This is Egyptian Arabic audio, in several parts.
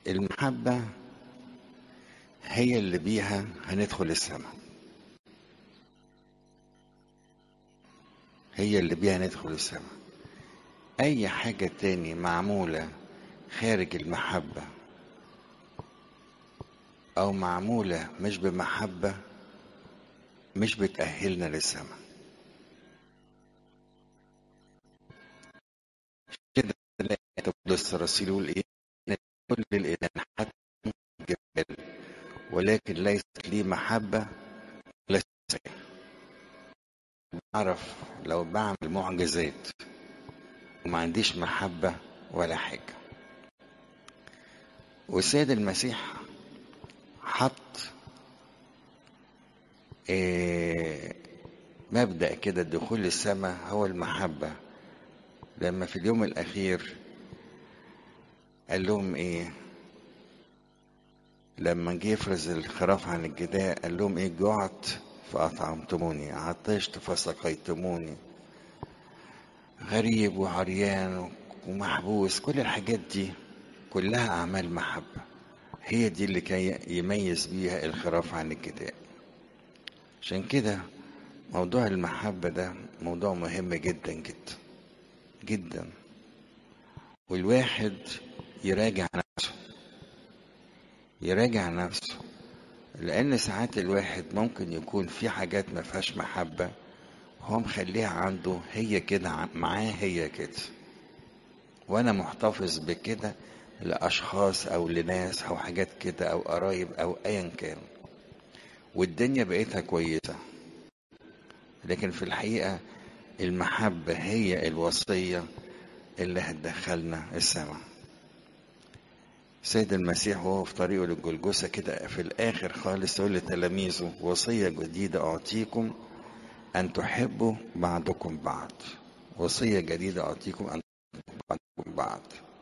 المحبة هي اللي بيها هندخل السماء هي اللي بيها ندخل السماء أي حاجة تاني معمولة خارج المحبة أو معمولة مش بمحبة مش بتأهلنا للسماء كده بولس الرسول يقول ايه كل الإله حتى الجبال ولكن ليست لي محبة ولا بعرف لو بعمل معجزات وما عنديش محبة ولا حاجة والسيد المسيح حط إيه مبدأ كده دخول السماء هو المحبة لما في اليوم الأخير قال لهم إيه لما جه يفرز الخراف عن الجداء قال لهم إيه جعت فأطعمتموني عطشت فسقيتموني غريب وعريان ومحبوس كل الحاجات دي كلها أعمال محبة هي دي اللي كي يميز بيها الخراف عن الجداء عشان كده موضوع المحبة ده موضوع مهم جدا جدا جدا والواحد يراجع نفسه يراجع نفسه لأن ساعات الواحد ممكن يكون في حاجات ما فيهاش محبة هو مخليها عنده هي كده معاه هي كده وأنا محتفظ بكده لأشخاص أو لناس أو حاجات كده أو قرايب أو أيا كان والدنيا بقيتها كويسة لكن في الحقيقة المحبة هي الوصية اللي هتدخلنا السماء سيد المسيح وهو في طريقه للجلجسة كده في الآخر خالص يقول لتلاميذه وصية جديدة أعطيكم أن تحبوا بعضكم بعض وصية جديدة أعطيكم أن تحبوا بعضكم بعض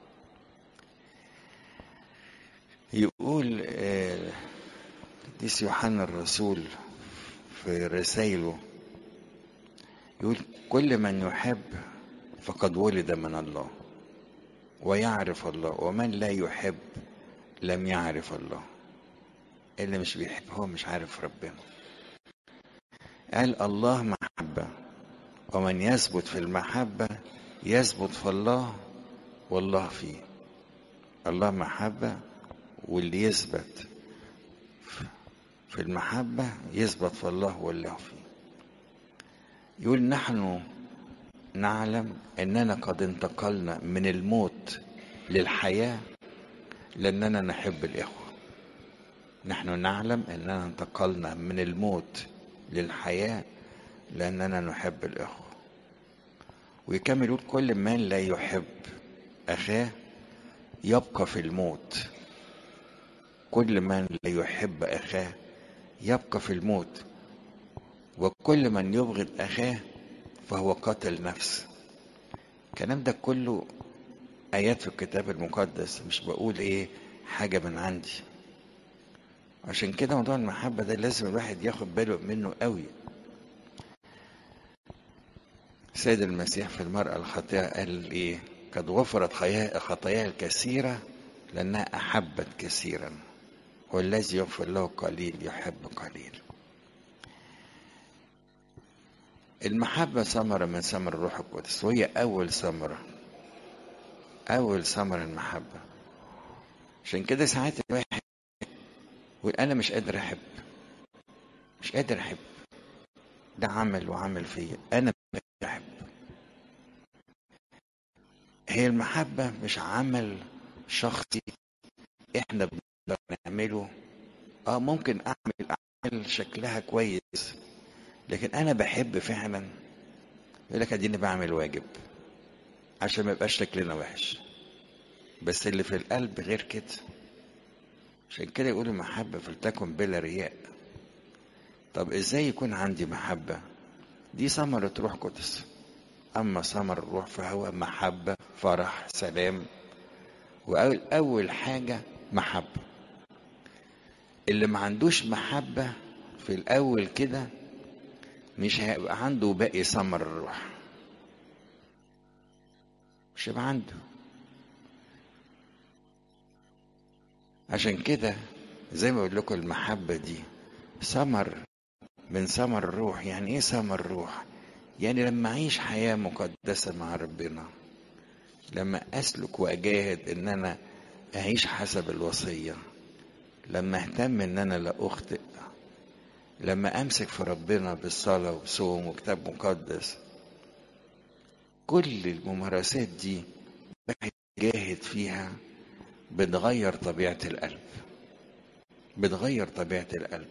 يقول قديس يوحنا الرسول في رسائله يقول كل من يحب فقد ولد من الله ويعرف الله ومن لا يحب لم يعرف الله اللي مش بيحب هو مش عارف ربنا قال الله محبة ومن يثبت في المحبة يثبت في الله والله فيه الله محبة واللي يثبت في المحبة يثبت في الله والله فيه يقول نحن نعلم اننا قد انتقلنا من الموت للحياة لاننا نحب الاخوة نحن نعلم اننا انتقلنا من الموت للحياة لاننا نحب الاخوة ويكمل يقول كل من لا يحب اخاه يبقى في الموت كل من لا يحب اخاه يبقى في الموت وكل من يبغض اخاه فهو قاتل نفس الكلام ده كله آيات في الكتاب المقدس مش بقول إيه حاجة من عندي عشان كده موضوع المحبة ده لازم الواحد ياخد باله منه قوي سيد المسيح في المرأة الخاطئة قال إيه قد غفرت خطاياها الكثيرة لأنها أحبت كثيرا والذي يغفر له قليل يحب قليل المحبة ثمرة من ثمر الروح القدس وهي أول ثمرة أول ثمرة المحبة عشان كده ساعات الواحد يقول أنا مش قادر أحب مش قادر أحب ده عمل وعمل فيا أنا مش قادر أحب هي المحبة مش عمل شخصي إحنا بنقدر نعمله آه ممكن أعمل أعمال شكلها كويس لكن انا بحب فعلا يقول لك اديني بعمل واجب عشان ما يبقاش شكلنا وحش بس اللي في القلب غير كده عشان كده يقول المحبة فلتكن بلا رياء طب ازاي يكون عندي محبة دي ثمرة روح قدس اما ثمر الروح فهو محبة فرح سلام واول اول حاجة محبة اللي ما عندوش محبة في الاول كده مش هيبقى عنده باقي ثمر الروح مش هيبقى عنده عشان كده زي ما بقول لكم المحبة دي ثمر من ثمر الروح يعني ايه ثمر الروح يعني لما اعيش حياة مقدسة مع ربنا لما اسلك واجاهد ان انا اعيش حسب الوصية لما اهتم ان انا لا اخطئ لما امسك في ربنا بالصلاة وبصوم وكتاب مقدس كل الممارسات دي جاهد فيها بتغير طبيعة القلب بتغير طبيعة القلب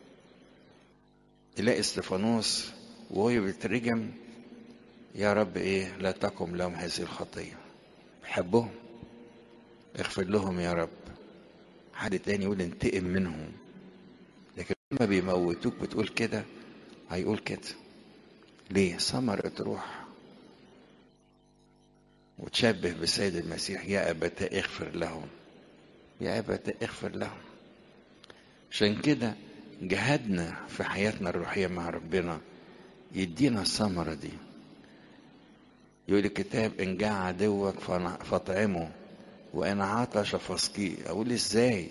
تلاقي استفانوس وهو بيترجم يا رب ايه لا تقم لهم هذه الخطية بحبهم اغفر لهم يا رب حد تاني يقول انتقم منهم لكن لما بيموتوك بتقول كده هيقول كده ليه ثمرة روح وتشبه بالسيد المسيح يا أبتاء اغفر لهم يا أبتاء اغفر لهم عشان كده جهادنا في حياتنا الروحية مع ربنا يدينا الثمرة دي يقول الكتاب إن جاء عدوك فاطعمه وإن عطش فاسقيه أقول إزاي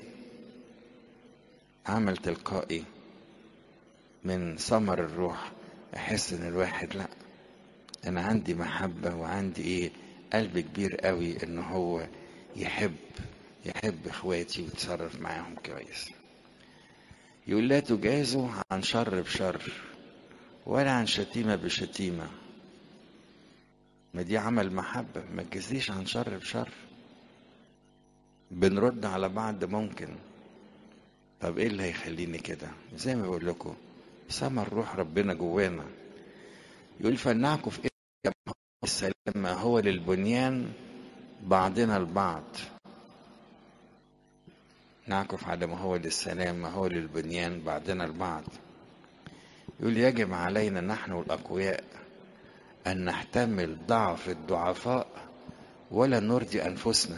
عمل تلقائي من ثمر الروح أحس إن الواحد لأ أنا عندي محبة وعندي إيه قلب كبير قوي إن هو يحب يحب إخواتي ويتصرف معاهم كويس يقول لا تجازوا عن شر بشر ولا عن شتيمة بشتيمة ما دي عمل محبة ما تجازيش عن شر بشر بنرد على بعض ممكن طب ايه اللي هيخليني كده زي ما بقول لكم ثمر روح ربنا جوانا يقول فلنعكف إيه السلام ما هو للبنيان بعضنا البعض نعكف على ما هو للسلام ما هو للبنيان بعضنا البعض يقول يجب علينا نحن الأقوياء أن نحتمل ضعف الضعفاء ولا نرضي أنفسنا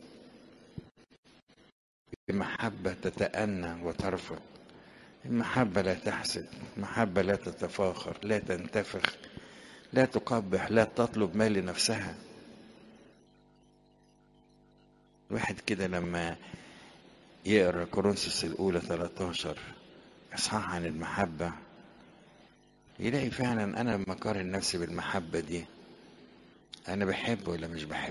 المحبة تتأنى وترفض المحبة لا تحسد المحبة لا تتفاخر لا تنتفخ لا تقبح لا تطلب ما لنفسها واحد كده لما يقرا كورنثوس الاولى 13 اصحاح عن المحبه يلاقي فعلا انا لما اقارن نفسي بالمحبه دي انا بحب ولا مش بحب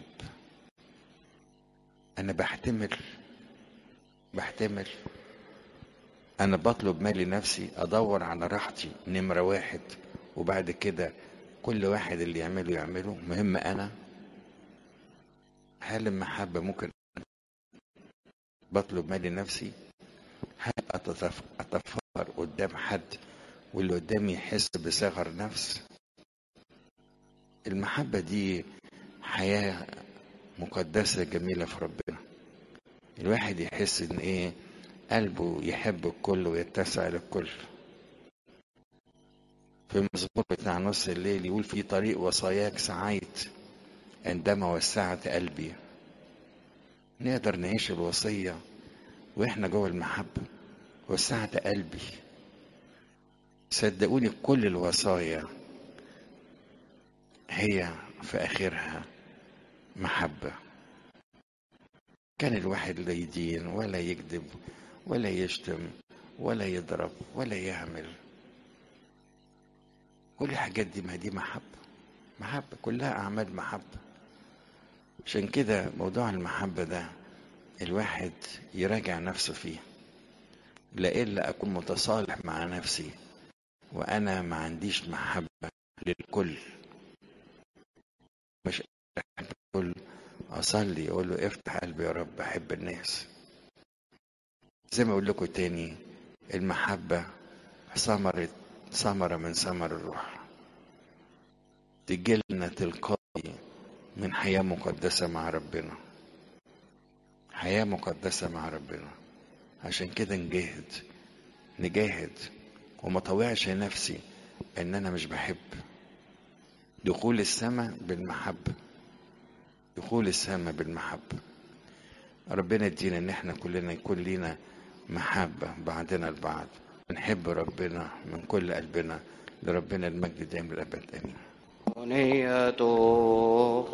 انا بحتمل بحتمل انا بطلب ما لنفسي ادور على راحتي نمره واحد وبعد كده كل واحد اللي يعمله يعمله مهم انا هل المحبه ممكن بطلب ما لنفسي هل أتفخر قدام حد واللي قدامي يحس بصغر نفس المحبة دي حياة مقدسة جميلة في ربنا الواحد يحس ان ايه قلبه يحب الكل ويتسع للكل في المزمور بتاع نص الليل يقول في طريق وصاياك سعيت عندما وسعت قلبي نقدر نعيش الوصية واحنا جوه المحبة وسعت قلبي صدقوني كل الوصايا هي في آخرها محبة كان الواحد لا يدين ولا يكذب ولا يشتم ولا يضرب ولا يعمل كل الحاجات دي ما دي محبة محبة كلها أعمال محبة عشان كده موضوع المحبة ده الواحد يراجع نفسه فيه لا إلا أكون متصالح مع نفسي وأنا ما عنديش محبة للكل مش أحب الكل أصلي أقول له افتح قلبي يا رب أحب الناس زي ما أقول لكم تاني المحبة ثمرة ثمرة من ثمر الروح تجيلنا تلقائي من حياة مقدسة مع ربنا حياة مقدسة مع ربنا عشان كده نجاهد نجاهد وما طوعش نفسي ان انا مش بحب دخول السماء بالمحبة دخول السماء بالمحبة ربنا يدينا ان احنا كلنا يكون لينا محبة بعضنا البعض نحب ربنا من كل قلبنا لربنا المجد دائم الابد امين أغنية